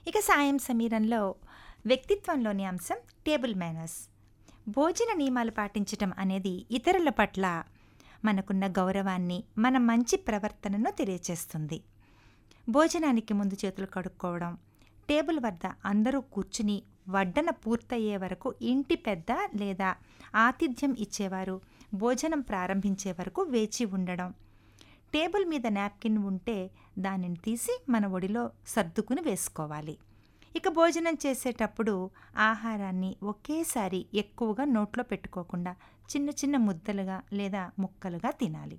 ఇక సాయం సమీరంలో వ్యక్తిత్వంలోని అంశం టేబుల్ మేనర్స్ భోజన నియమాలు పాటించటం అనేది ఇతరుల పట్ల మనకున్న గౌరవాన్ని మన మంచి ప్రవర్తనను తెలియచేస్తుంది భోజనానికి ముందు చేతులు కడుక్కోవడం టేబుల్ వద్ద అందరూ కూర్చుని వడ్డన పూర్తయ్యే వరకు ఇంటి పెద్ద లేదా ఆతిథ్యం ఇచ్చేవారు భోజనం ప్రారంభించే వరకు వేచి ఉండడం టేబుల్ మీద నాప్కిన్ ఉంటే దానిని తీసి మన ఒడిలో సర్దుకుని వేసుకోవాలి ఇక భోజనం చేసేటప్పుడు ఆహారాన్ని ఒకేసారి ఎక్కువగా నోట్లో పెట్టుకోకుండా చిన్న చిన్న ముద్దలుగా లేదా ముక్కలుగా తినాలి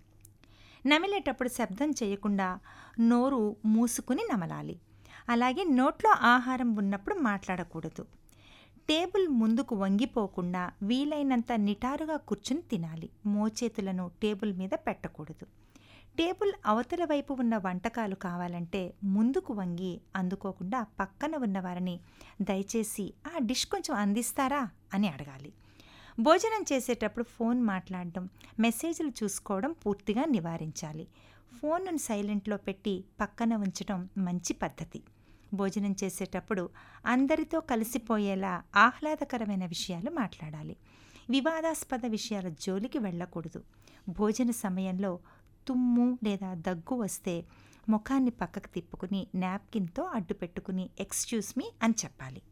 నమిలేటప్పుడు శబ్దం చేయకుండా నోరు మూసుకుని నమలాలి అలాగే నోట్లో ఆహారం ఉన్నప్పుడు మాట్లాడకూడదు టేబుల్ ముందుకు వంగిపోకుండా వీలైనంత నిటారుగా కూర్చుని తినాలి మోచేతులను టేబుల్ మీద పెట్టకూడదు టేబుల్ అవతల వైపు ఉన్న వంటకాలు కావాలంటే ముందుకు వంగి అందుకోకుండా పక్కన ఉన్న వారిని దయచేసి ఆ డిష్ కొంచెం అందిస్తారా అని అడగాలి భోజనం చేసేటప్పుడు ఫోన్ మాట్లాడడం మెసేజ్లు చూసుకోవడం పూర్తిగా నివారించాలి ఫోన్ను సైలెంట్లో పెట్టి పక్కన ఉంచడం మంచి పద్ధతి భోజనం చేసేటప్పుడు అందరితో కలిసిపోయేలా ఆహ్లాదకరమైన విషయాలు మాట్లాడాలి వివాదాస్పద విషయాల జోలికి వెళ్ళకూడదు భోజన సమయంలో తుమ్ము లేదా దగ్గు వస్తే ముఖాన్ని పక్కకు తిప్పుకుని నాప్కిన్తో అడ్డు పెట్టుకుని ఎక్స్క్యూజ్ మీ అని చెప్పాలి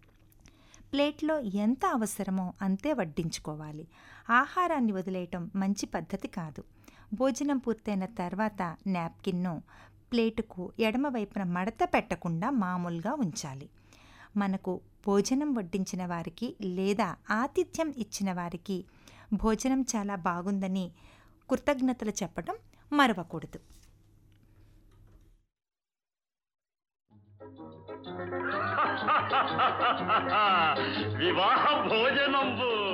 ప్లేట్లో ఎంత అవసరమో అంతే వడ్డించుకోవాలి ఆహారాన్ని వదిలేయటం మంచి పద్ధతి కాదు భోజనం పూర్తయిన తర్వాత నాప్కిన్ను ప్లేటుకు ఎడమ వైపున మడత పెట్టకుండా మామూలుగా ఉంచాలి మనకు భోజనం వడ్డించిన వారికి లేదా ఆతిథ్యం ఇచ్చిన వారికి భోజనం చాలా బాగుందని కృతజ్ఞతలు చెప్పడం మరవకూడదు వివాహ భోజనంబు